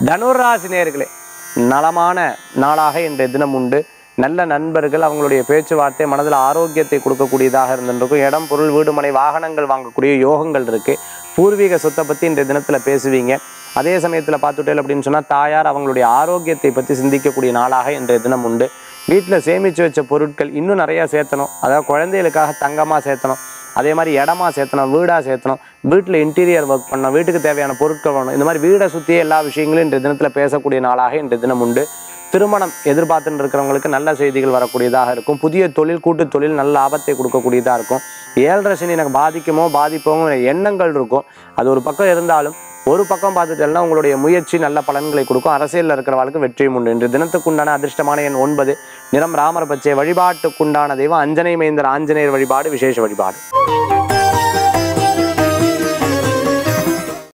தனுராசி நேர்களே நலமான நாளாக இன்றைய தினம் உண்டு நல்ல நண்பர்கள் அவங்களுடைய பேச்சுவார்த்தை மனதில் ஆரோக்கியத்தை கொடுக்கக்கூடியதாக இருந்திருக்கும் இடம் பொருள் வீடு மனை வாகனங்கள் வாங்கக்கூடிய யோகங்கள் இருக்கு பூர்வீக சொத்தை பற்றி இன்றைய தினத்தில் பேசுவீங்க அதே சமயத்தில் பார்த்துட்டேன் அப்படின்னு சொன்னால் தாயார் அவங்களுடைய ஆரோக்கியத்தை பற்றி சிந்திக்கக்கூடிய நாளாக இன்றைய தினம் உண்டு வீட்டில் சேமித்து வச்ச பொருட்கள் இன்னும் நிறையா சேர்த்தணும் அதாவது குழந்தைகளுக்காக தங்கமாக சேர்த்தணும் அதே மாதிரி இடமா சேர்த்தணும் வீடாக சேர்த்தணும் வீட்டில் இன்டீரியர் ஒர்க் பண்ணணும் வீட்டுக்கு தேவையான பொருட்கள் வேணும் இந்த மாதிரி வீடை சுற்றியே எல்லா விஷயங்களும் இன்றைய தினத்தில் பேசக்கூடிய நாளாக இன்றைய தினம் உண்டு திருமணம் எதிர்பார்த்துட்டு இருக்கிறவங்களுக்கு நல்ல செய்திகள் வரக்கூடியதாக இருக்கும் புதிய தொழில் கூட்டு தொழில் நல்ல லாபத்தை கொடுக்கக்கூடியதாக இருக்கும் ஏழரை சனி எனக்கு பாதிக்குமோ பாதிப்போமோ எண்ணங்கள் இருக்கும் அது ஒரு பக்கம் இருந்தாலும் ஒரு பக்கம் பார்த்துட்டேன்னா உங்களுடைய முயற்சி நல்ல பலன்களை கொடுக்கும் அரசியலில் இருக்கிறவர்களுக்கு வெற்றியும் உண்டு இன்று தினத்துக்குண்டான அதிர்ஷ்டமான எண் ஒன்பது நிறம் ராமர் பச்சை வழிபாட்டுக்குண்டான தெய்வம் அஞ்சனை மைந்தர் ஆஞ்சநேயர் வழிபாடு விசேஷ வழிபாடு